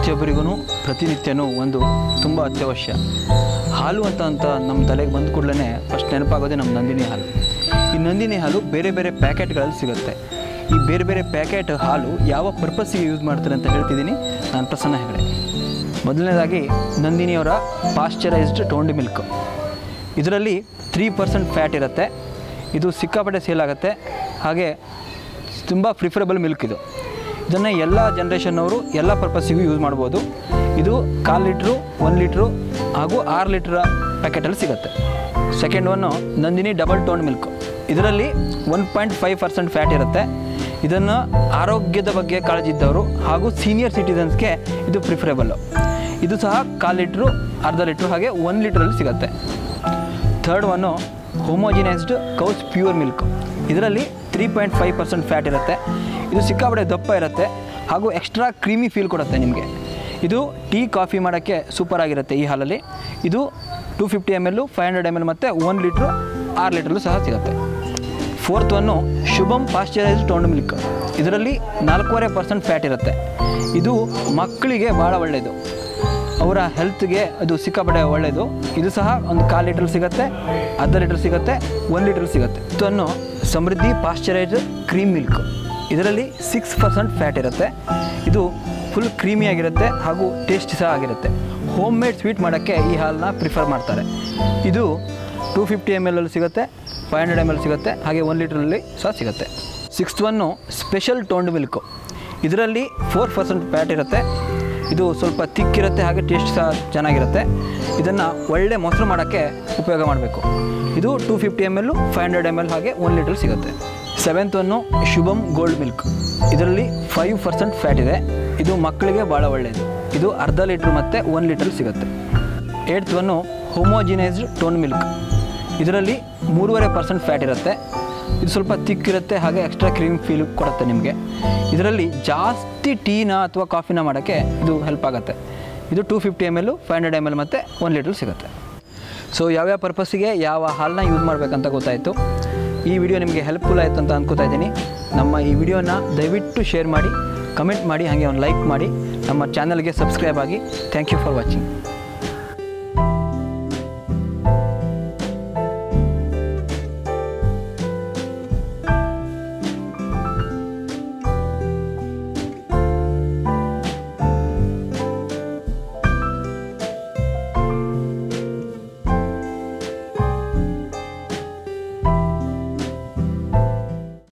ಪ್ರತಿಯೊಬ್ಬರಿಗೂ ಪ್ರತಿನಿತ್ಯನೂ ಒಂದು ತುಂಬ ಅತ್ಯವಶ್ಯ ಹಾಲು ಅಂತ ಅಂತ ನಮ್ಮ ತಲೆಗೆ ಬಂದ ಕೂಡಲೇ ಫಸ್ಟ್ ನೆನಪಾಗೋದೇ ನಮ್ಮ ನಂದಿನಿ ಹಾಲು ಈ ನಂದಿನಿ ಹಾಲು ಬೇರೆ ಬೇರೆ ಪ್ಯಾಕೆಟ್ಗಳಲ್ಲಿ ಸಿಗುತ್ತೆ ಈ ಬೇರೆ ಬೇರೆ ಪ್ಯಾಕೆಟ್ ಹಾಲು ಯಾವ ಪರ್ಪಸ್ಸಿಗೆ ಯೂಸ್ ಮಾಡ್ತಾರೆ ಅಂತ ಹೇಳ್ತಿದ್ದೀನಿ ನಾನು ಪ್ರಸನ್ನ ಹೆಗಡೆ ಮೊದಲನೇದಾಗಿ ನಂದಿನಿಯವರ ಪಾಶ್ಚರೈಸ್ಡ್ ಟೋಂಡ್ ಮಿಲ್ಕ್ ಇದರಲ್ಲಿ ತ್ರೀ ಪರ್ಸೆಂಟ್ ಫ್ಯಾಟ್ ಇರುತ್ತೆ ಇದು ಸಿಕ್ಕಾಪಟ್ಟೆ ಸೇಲ್ ಆಗುತ್ತೆ ಹಾಗೆ ತುಂಬ ಪ್ರಿಫರಬಲ್ ಮಿಲ್ಕ್ ಇದು ಇದನ್ನು ಎಲ್ಲ ಜನ್ರೇಷನ್ನವರು ಎಲ್ಲ ಪರ್ಪಸ್ಸಿಗೂ ಯೂಸ್ ಮಾಡ್ಬೋದು ಇದು ಕಾಲು ಲೀಟ್ರು ಒಂದು ಲೀಟ್ರು ಹಾಗೂ ಆರು ಲೀಟ್ರ್ ಪ್ಯಾಕೆಟಲ್ಲಿ ಸಿಗುತ್ತೆ second one Nandini double tone milk ಇದರಲ್ಲಿ one point five percent fat ಇರುತ್ತೆ ಇದನ್ನು ಆರೋಗ್ಯದ ಬಗ್ಗೆ ಕಾಳಜಿ ಇದ್ದವರು ಹಾಗೂ ಸೀನಿಯರ್ ಸಿಟಿಸನ್ಸ್ಗೆ ಇದು ಪ್ರಿಫರೇಬಲ್ಲು ಇದು ಸಹ ಕಾಲು ಲೀಟ್ರು ಅರ್ಧ ಲೀಟ್ರು ಹಾಗೆ ಒಂದು ಲೀಟ್ರಲ್ಲಿ ಸಿಗುತ್ತೆ third one homogenised cow's pure milk ಇದರಲ್ಲಿ three point five percent fat ಇರುತ್ತೆ ಇದು ಸಿಕ್ಕಾಪಟ್ಟೆ ದಪ್ಪ ಇರುತ್ತೆ ಹಾಗೂ ಎಕ್ಸ್ಟ್ರಾ ಕ್ರೀಮಿ ಫೀಲ್ ಕೊಡುತ್ತೆ ನಿಮಗೆ ಇದು ಟೀ ಕಾಫಿ ಮಾಡೋಕ್ಕೆ ಸೂಪರ್ ಆಗಿರುತ್ತೆ ಈ ಹಾಲಲ್ಲಿ ಇದು two fifty M L five hundred M L ಮತ್ತು ಒನ್ ಲೀಟ್ರು ಆರು ಲೀಟ್ರಲ್ಲೂ ಸಹ ಸಿಗುತ್ತೆ fourth one Shubham pasteurised toned milk ಇದರಲ್ಲಿ ನಾಲ್ಕೂವರೆ ಪರ್ಸೆಂಟ್ ಫ್ಯಾಟ್ ಇರುತ್ತೆ ಇದು ಮಕ್ಕಳಿಗೆ ಭಾಳ ಒಳ್ಳೆಯದು ಅವರ ಹೆಲ್ತ್ಗೆ ಅದು ಸಿಕ್ಕಾಪಟ್ಟೆ ಒಳ್ಳೆಯದು ಇದು ಸಹ ಒಂದು ಕಾಲು ಲೀಟ್ರ್ ಸಿಗುತ್ತೆ ಅರ್ಧ ಲೀಟ್ರ್ ಸಿಗುತ್ತೆ ಒಂದು ಲೀಟ್ರ್ ಸಿಗುತ್ತೆ ಇದನ್ನು ಸಮೃದ್ಧಿ ಪಾಶ್ಚರೈಸ್ಡ್ ಕ್ರೀಮ್ ಮಿಲ್ಕ್ ಇದರಲ್ಲಿ ಸಿಕ್ಸ್ ಪರ್ಸೆಂಟ್ ಫ್ಯಾಟ್ ಇರುತ್ತೆ ಇದು ಫುಲ್ ಕ್ರೀಮಿಯಾಗಿರುತ್ತೆ ಹಾಗೂ ಟೇಸ್ಟ್ ಸಹ ಆಗಿರುತ್ತೆ ಹೋಮ್ ಮೇಡ್ ಸ್ವೀಟ್ ಮಾಡೋಕ್ಕೆ ಈ ಹಾಲನ್ನ ಪ್ರಿಫರ್ ಮಾಡ್ತಾರೆ ಇದು ಟೂ ಫಿಫ್ಟಿ ಎಮ್ ಎಲ್ ಸಿಗುತ್ತೆ ಫೈವ್ ಹಂಡ್ರೆಡ್ ಎಮ್ ಎಲ್ ಸಿಗುತ್ತೆ ಹಾಗೆ ಒನ್ ಲೀಟ್ರಲ್ಲಿ ಸಹ ಸಿಗುತ್ತೆ sixth one special toned milk ಇದರಲ್ಲಿ ಫೋರ್ ಪರ್ಸೆಂಟ್ ಫ್ಯಾಟ್ ಇರುತ್ತೆ ಇದು ಸ್ವಲ್ಪ ತಿಕ್ಕಿರುತ್ತೆ ಹಾಗೆ ಟೇಸ್ಟ್ ಸಹ ಚೆನ್ನಾಗಿರುತ್ತೆ ಇದನ್ನು ಒಳ್ಳೆ ಮೊಸರು ಮಾಡೋಕ್ಕೆ ಉಪಯೋಗ ಮಾಡಬೇಕು ಇದು two fifty M L five hundred M L ಹಾಗೆ ಒನ್ ಲೀಟ್ರ್ ಸಿಗುತ್ತೆ seventh one Shubham gold milk ಇದರಲ್ಲಿ ಫೈವ್ ಪರ್ಸೆಂಟ್ ಫ್ಯಾಟ್ ಇದೆ ಇದು ಮಕ್ಕಳಿಗೆ ಭಾಳ ಒಳ್ಳೆಯದು ಇದು ಅರ್ಧ ಲೀಟ್ರ್ ಮತ್ತು ಒನ್ ಲೀಟ್ರ್ ಸಿಗುತ್ತೆ eighth one homogenised tone milk ಇದರಲ್ಲಿ ಮೂರುವರೆ ಪರ್ಸೆಂಟ್ ಫ್ಯಾಟ್ ಇರುತ್ತೆ ಇದು ಸ್ವಲ್ಪ ತಿಕ್ಕಿರುತ್ತೆ ಹಾಗೆ ಎಕ್ಸ್ಟ್ರಾ ಕ್ರೀಮ್ ಫೀಲ್ ಕೊಡುತ್ತೆ ನಿಮಗೆ ಇದರಲ್ಲಿ ಜಾಸ್ತಿ ಟೀನ ಅಥವಾ ಕಾಫಿನ ಮಾಡೋಕ್ಕೆ ಇದು ಹೆಲ್ಪ್ ಆಗುತ್ತೆ ಇದು two fifty M L five hundred M L ಮತ್ತು ಒನ್ ಲೀಟ್ರ್ ಸಿಗುತ್ತೆ ಸೊ ಯಾವ್ಯಾವ ಪರ್ಪಸ್ಸಿಗೆ ಯಾವ ಹಾಲನ್ನ ಯೂಸ್ ಮಾಡಬೇಕಂತ ಗೊತ್ತಾಯಿತು ಈ ವಿಡಿಯೋ ನಿಮಗೆ ಹೆಲ್ಪ್ಫುಲ್ ಆಯಿತು ಅಂತ ಅಂದ್ಕೋತಾ ಇದ್ದೀನಿ ನಮ್ಮ ಈ ವಿಡಿಯೋನ ದಯವಿಟ್ಟು ಶೇರ್ ಮಾಡಿ ಕಮೆಂಟ್ ಮಾಡಿ ಹಾಗೆ ಒಂದು ಲೈಕ್ ಮಾಡಿ ನಮ್ಮ ಚಾನಲ್ಗೆ ಸಬ್ಸ್ಕ್ರೈಬ್ ಆಗಿ ಥ್ಯಾಂಕ್ ಯು ಫಾರ್ ವಾಚಿಂಗ್